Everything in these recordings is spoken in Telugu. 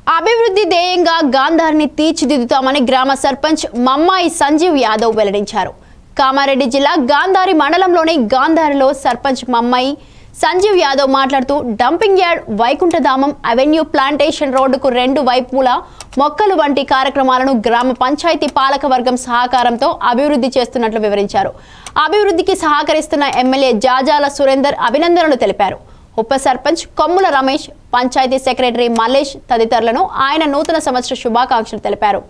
అభివృద్ధి ధ్యేయంగా గాంధారిని తీర్చిదిద్దుతామని గ్రామ సర్పంచ్ మమ్మాయి సంజీవ్ యాదవ్ వెల్లడించారు కామారెడ్డి జిల్లా గాంధారి మండలంలోని గాంధారిలో సర్పంచ్ మమ్మాయి సంజీవ్ యాదవ్ మాట్లాడుతూ డంపింగ్ యార్డ్ వైకుంఠధామం అవెన్యూ ప్లాంటేషన్ రోడ్డుకు రెండు వైపులా మొక్కలు వంటి కార్యక్రమాలను గ్రామ పంచాయతీ పాలక వర్గం సహకారంతో అభివృద్ధి చేస్తున్నట్లు వివరించారు అభివృద్ధికి సహకరిస్తున్న ఎమ్మెల్యే జాజాల సురేందర్ అభినందనలు తెలిపారు ఉప సర్పంచ్ కొమ్ముల రమేష్ పంచాయతీ సెక్రటరీ మల్లేష్ తదితరులను ఆయన నూతన సంవత్సర శుభాకాంక్షలు తెలిపారు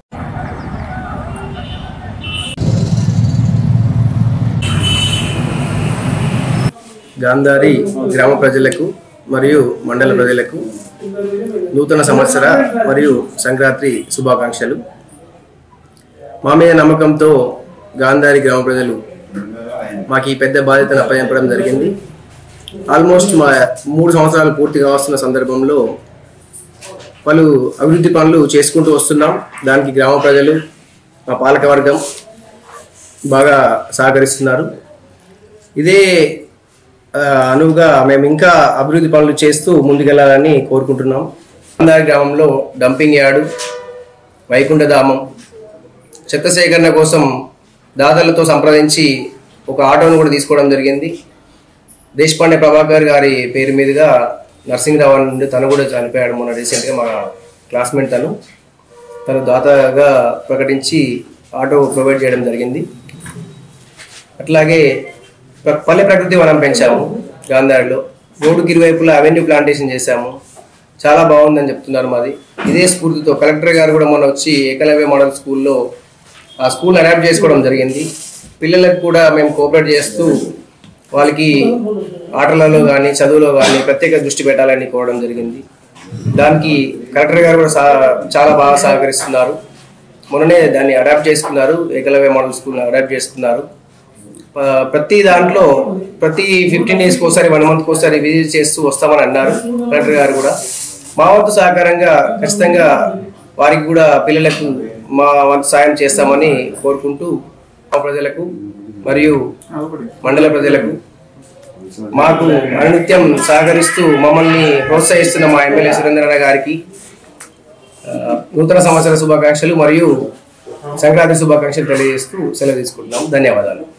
గాంధారి గ్రామ ప్రజలకు మరియు మండల ప్రజలకు నూతన సంవత్సర మరియు సంక్రాంతి శుభాకాంక్షలు మా మీద నమ్మకంతో గాంధారి గ్రామ ప్రజలు మాకు ఈ పెద్ద బాధ్యతను అప్పచెప్పడం జరిగింది ఆల్మోస్ట్ మా మూడు సంవత్సరాలు పూర్తిగా వస్తున్న సందర్భంలో పలు అభివృద్ధి పనులు చేసుకుంటూ వస్తున్నాం దానికి గ్రామ ప్రజలు మా పాలకవర్గం బాగా సహకరిస్తున్నారు ఇదే ఆ, అనువుగా మేము ఇంకా అభివృద్ధి పనులు చేస్తూ ముందుకెళ్లాలని కోరుకుంటున్నాం అందారి గ్రామంలో డంపింగ్ యార్డు వైకుంఠధామం చెత్త సేకరణ కోసం దాతలతో సంప్రదించి ఒక ఆటోను కూడా తీసుకోవడం జరిగింది దేశపాండే ప్రభాకర్ గారి పేరు మీదుగా నర్సింగ్రావు అని నుండి తను కూడా చనిపోయాడు మొన్న రీసెంట్గా మా క్లాస్మేట్ తను తను దాతగా ప్రకటించి ఆటో ప్రొవైడ్ చేయడం జరిగింది అట్లాగే ప్ర- పల్లె ప్రకృతి వనం పెంచాము గాంధారిలో రోడ్డుకి ఇరువైపులా అవెన్యూ ప్లాంటేషన్ చేశాము చాలా బాగుందని చెప్తున్నారు మాది ఇదే స్ఫూర్తితో కలెక్టర్ గారు కూడా మొన్న వచ్చి ఏకలవ్య మోడల్ స్కూల్లో ఆ స్కూల్ అడాప్ట్ చేసుకోవడం జరిగింది పిల్లలకు కూడా మేము కోఆపరేట్ చేస్తూ వాళ్ళకి ఆటలలో కానీ చదువులో కానీ ప్రత్యేక దృష్టి పెట్టాలని కోవడం జరిగింది దానికి కలెక్టర్ గారు కూడా సహ- చాలా బాగా సహకరిస్తున్నారు మొన్ననే దాన్ని అడాప్ట్ చేసుకున్నారు ఏకలవ్య మోడల్ స్కూల్ అడాప్ట్ చేసుకున్నారు ఆ, ప్రతి దాంట్లో ప్రతి ఫిఫ్టీన్ డేస్కి ఒకసారి వన్ మంత్కి ఒకసారి విజిట్ చేస్తూ వస్తామని అన్నారు కలెక్టర్ గారు కూడా మా వంతు సహకారంగా ఖచ్చితంగా వారికి కూడా పిల్లలకు మా వంతు సాయం చేస్తామని కోరుకుంటూ మా ప్రజలకు మరియు మండల ప్రజలకు మాకు అనునిత్యం సహకరిస్తూ మమ్మల్ని ప్రోత్సహిస్తున్న మా ఎమ్మెల్యే సురేంద్రన్న గారికి ఆ, నూతన సంవత్సర శుభాకాంక్షలు మరియు సంక్రాంతి శుభాకాంక్షలు తెలియజేస్తూ సెలవు తీసుకుంటున్నాం ధన్యవాదాలు